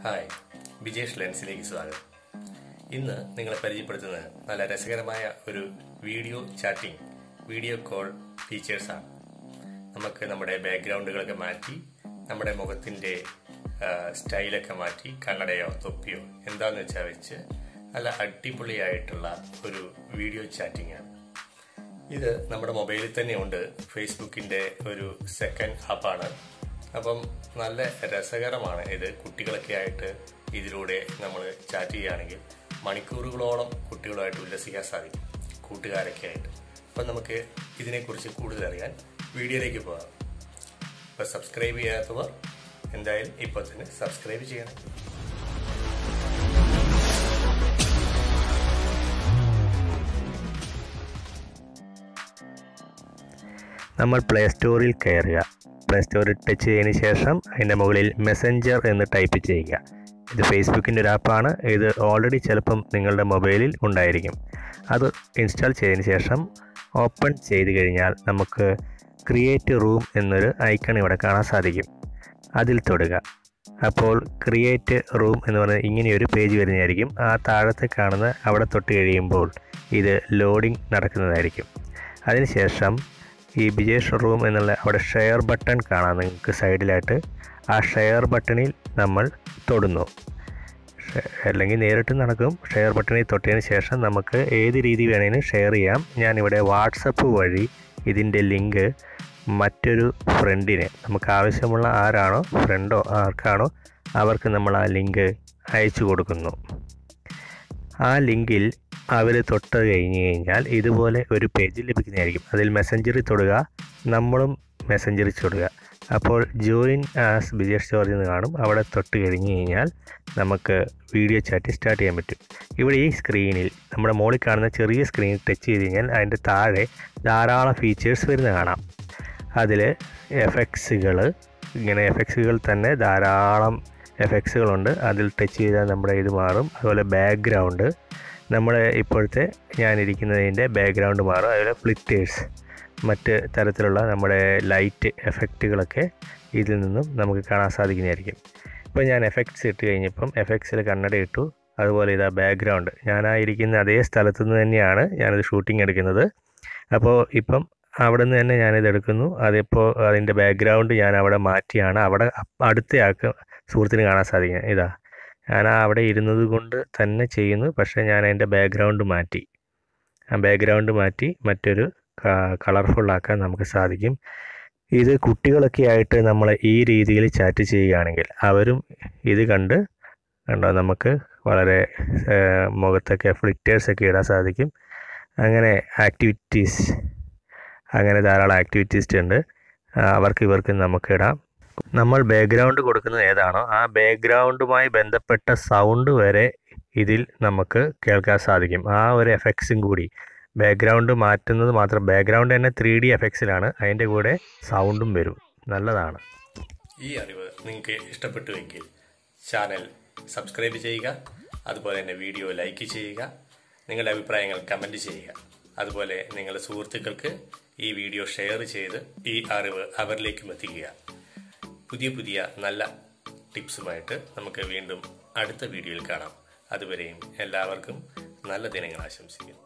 hi Bijesh ലെൻസിലേക്ക് സ്വാഗതം ഇന്ന് നിങ്ങളെ പരിചയപ്പെടുത്തുന്നത് നല്ല രസകരമായ ഒരു വീഡിയോ ചാറ്റിംഗ് വീഡിയോ കോൾ ഫീച്ചേഴ്സാണ് നമുക്ക് നമ്മുടെ ബാക്ക്ഗ്രൗണ്ടുകളൊക്കെ മാറ്റി നമ്മുടെ മുഖത്തിൻ്റെ ആ, സ്റ്റൈലൊക്കെ മാറ്റി കണ്ണടയോ തൊപ്പിയോ എന്താന്ന് വെച്ചാൽ വെച്ച് നല്ല അടിപൊളിയായിട്ടുള്ള ഒരു വീഡിയോ ചാറ്റിംഗ് ആണ് ഇത് നമ്മുടെ മൊബൈലിൽ തന്നെ ഉണ്ട് ഫേസ്ബുക്കിന്റെ ഒരു സെക്കൻഡ് ആപ്പാണ് അപ്പം നല്ല രസകരമാണ് ഇത് കുട്ടികളൊക്കെ ആയിട്ട് ഇതിലൂടെ നമ്മൾ ചാറ്റ് ചെയ്യുകയാണെങ്കിൽ മണിക്കൂറുകളോളം കുട്ടികളുമായിട്ട് ഉല്ലസിക്കാൻ സാധിക്കും കൂട്ടുകാരൊക്കെ ആയിട്ട് അപ്പം നമുക്ക് ഇതിനെക്കുറിച്ച് കൂടുതൽ അറിയാൻ വീഡിയോയിലേക്ക് പോകാം അപ്പോൾ സബ്സ്ക്രൈബ് ചെയ്യാത്തവർ എന്തായാലും ഇപ്പോൾ തന്നെ സബ്സ്ക്രൈബ് ചെയ്യണം നമ്മൾ പ്ലേ സ്റ്റോറിൽ കയറുക പ്ലേ സ്റ്റോറിൽ ടച്ച് ചെയ്തതിന് ശേഷം അതിൻ്റെ മുകളിൽ മെസ്സഞ്ചർ എന്ന് ടൈപ്പ് ചെയ്യുക ഇത് ഫേസ്ബുക്കിൻ്റെ ഒരു ആപ്പാണ് ഇത് ഓൾറെഡി ചിലപ്പം നിങ്ങളുടെ മൊബൈലിൽ ഉണ്ടായിരിക്കും അത് ഇൻസ്റ്റാൾ ചെയ്തതിന് ശേഷം ഓപ്പൺ ചെയ്ത് കഴിഞ്ഞാൽ നമുക്ക് ക്രിയേറ്റ് റൂം എന്നൊരു ഐക്കൺ ഇവിടെ കാണാൻ സാധിക്കും അതിൽ തൊടുക അപ്പോൾ ക്രിയേറ്റ് റൂം എന്ന് പറഞ്ഞ ഇങ്ങനെയൊരു പേജ് വരുന്നതായിരിക്കും ആ താഴത്തെ കാണുന്ന അവിടെ തൊട്ട് കഴിയുമ്പോൾ ഇത് ലോഡിംഗ് നടക്കുന്നതായിരിക്കും അതിനുശേഷം ഈ ബിജേഷ് റൂം എന്നുള്ള അവിടെ ഷെയർ ബട്ടൺ കാണാം നിങ്ങൾക്ക് സൈഡിലായിട്ട് ആ ഷെയർ ബട്ടണിൽ നമ്മൾ തൊടുന്നു ഷെ- അല്ലെങ്കിൽ നേരിട്ട് നടക്കും ഷെയർ ബട്ടണിൽ തൊട്ടതിന് ശേഷം നമുക്ക് ഏത് രീതി വേണമെങ്കിലും ഷെയർ ചെയ്യാം ഞാനിവിടെ വാട്സപ്പ് വഴി ഇതിൻ്റെ ലിങ്ക് മറ്റൊരു ഫ്രണ്ടിന് നമുക്ക് ആവശ്യമുള്ള ആരാണോ ഫ്രണ്ടോ ആർക്കാണോ അവർക്ക് നമ്മൾ ആ ലിങ്ക് അയച്ചു കൊടുക്കുന്നു ആ ലിങ്കിൽ അവർ തൊട്ട് കഴിഞ്ഞ് കഴിഞ്ഞാൽ ഇതുപോലെ ഒരു പേജ് ലഭിക്കുന്നതായിരിക്കും അതിൽ മെസ്സഞ്ചറിൽ തൊടുക നമ്മളും മെസ്സഞ്ചറിൽ തൊടുക അപ്പോൾ ജോയിൻ ആസ് ബിജേഷ് ജോർജ് എന്ന് കാണും അവിടെ തൊട്ട് കഴിഞ്ഞ് കഴിഞ്ഞാൽ നമുക്ക് വീഡിയോ ചാറ്റ് സ്റ്റാർട്ട് ചെയ്യാൻ പറ്റും ഇവിടെ ഈ സ്ക്രീനിൽ നമ്മുടെ മുകളിൽ കാണുന്ന ചെറിയ സ്ക്രീൻ ടച്ച് ചെയ്ത് കഴിഞ്ഞാൽ അതിൻ്റെ താഴെ ധാരാളം ഫീച്ചേഴ്സ് വരുന്ന കാണാം അതിൽ എഫക്ട്സുകൾ ഇങ്ങനെ എഫക്ട്സുകൾ തന്നെ ധാരാളം എഫക്ട്സുകളുണ്ട് അതിൽ ടച്ച് ചെയ്താൽ നമ്മുടെ ഇത് മാറും അതുപോലെ ബാക്ക്ഗ്രൗണ്ട് നമ്മുടെ ഇപ്പോഴത്തെ ഞാനിരിക്കുന്നതിൻ്റെ ബാക്ക്ഗ്രൗണ്ട് മാറും അതുപോലെ ഫ്ലിറ്റേഴ്സ് മറ്റ് തരത്തിലുള്ള നമ്മുടെ ലൈറ്റ് എഫക്റ്റുകളൊക്കെ ഇതിൽ നിന്നും നമുക്ക് കാണാൻ സാധിക്കുന്നതായിരിക്കും ഇപ്പോൾ ഞാൻ എഫക്ട്സ് ഇട്ട് കഴിഞ്ഞപ്പം എഫക്ട്സിൽ കണ്ണട ഇട്ടു അതുപോലെ ഇതാ ബാക്ക്ഗ്രൗണ്ട് ഞാനായിരിക്കുന്ന അതേ സ്ഥലത്തു നിന്ന് തന്നെയാണ് ഞാനത് ഷൂട്ടിംഗ് എടുക്കുന്നത് അപ്പോൾ ഇപ്പം അവിടെ നിന്ന് തന്നെ ഞാനിത് എടുക്കുന്നു അതിപ്പോൾ അതിൻ്റെ ബാക്ക്ഗ്രൗണ്ട് ഞാൻ അവിടെ മാറ്റിയാണ് അവിടെ അപ്പ- അടുത്തയാൾക്ക് സുഹൃത്തിന് കാണാൻ സാധിക്കുന്നത് ഇതാ ഞാൻ ആ അവിടെ ഇരുന്നത് കൊണ്ട് തന്നെ ചെയ്യുന്നു പക്ഷേ ഞാൻ അതിൻ്റെ ബാക്ക്ഗ്രൗണ്ട് മാറ്റി ആ ബാക്ക്ഗ്രൗണ്ട് മാറ്റി മറ്റൊരു കളർഫുൾ ആക്കാൻ നമുക്ക് സാധിക്കും ഇത് കുട്ടികളൊക്കെ ആയിട്ട് നമ്മൾ ഈ രീതിയിൽ ചാറ്റ് ചെയ്യുകയാണെങ്കിൽ അവരും ഇത് കണ്ട് കണ്ടോ നമുക്ക് വളരെ ആ, മുഖത്തൊക്കെ ഫ്ലിറ്റേഴ്സ് ഒക്കെ ഇടാൻ സാധിക്കും അങ്ങനെ ആക്ടിവിറ്റീസ് അങ്ങനെ ധാരാളം ആക്ടിവിറ്റീസ് ഉണ്ട് ആ, അവർക്ക് ഇവർക്ക് നമുക്ക് ഇടാം നമ്മൾ ബാക്ക്ഗ്രൗണ്ട് കൊടുക്കുന്നത് ഏതാണോ ആ ബാക്ക്ഗ്രൗണ്ടുമായി ബന്ധപ്പെട്ട സൗണ്ട് വരെ ഇതിൽ നമുക്ക് കേൾക്കാൻ സാധിക്കും ആ ഒരു എഫക്ട്സും കൂടി ബാക്ക്ഗ്രൗണ്ട് മാറ്റുന്നത് മാത്രം ബാക്ക്ഗ്രൗണ്ട് തന്നെ ത്രീ ഡി എഫക്ട്സിലാണ് അതിൻ്റെ കൂടെ സൗണ്ടും വരും നല്ലതാണ് ഈ അറിവ് നിങ്ങൾക്ക് ഇഷ്ടപ്പെട്ടുവെങ്കിൽ ചാനൽ സബ്സ്ക്രൈബ് ചെയ്യുക അതുപോലെ തന്നെ വീഡിയോ ലൈക്ക് ചെയ്യുക നിങ്ങളുടെ അഭിപ്രായങ്ങൾ കമൻറ്റ് ചെയ്യുക അതുപോലെ നിങ്ങളുടെ സുഹൃത്തുക്കൾക്ക് ഈ വീഡിയോ ഷെയർ ചെയ്ത് ഈ അറിവ് അവരിലേക്കും എത്തിക്കുക പുതിയ പുതിയ നല്ല ടിപ്സുമായിട്ട് നമുക്ക് വീണ്ടും അടുത്ത വീഡിയോയിൽ കാണാം അതുവരെയും എല്ലാവർക്കും നല്ല ദിനങ്ങൾ ആശംസിക്കുന്നു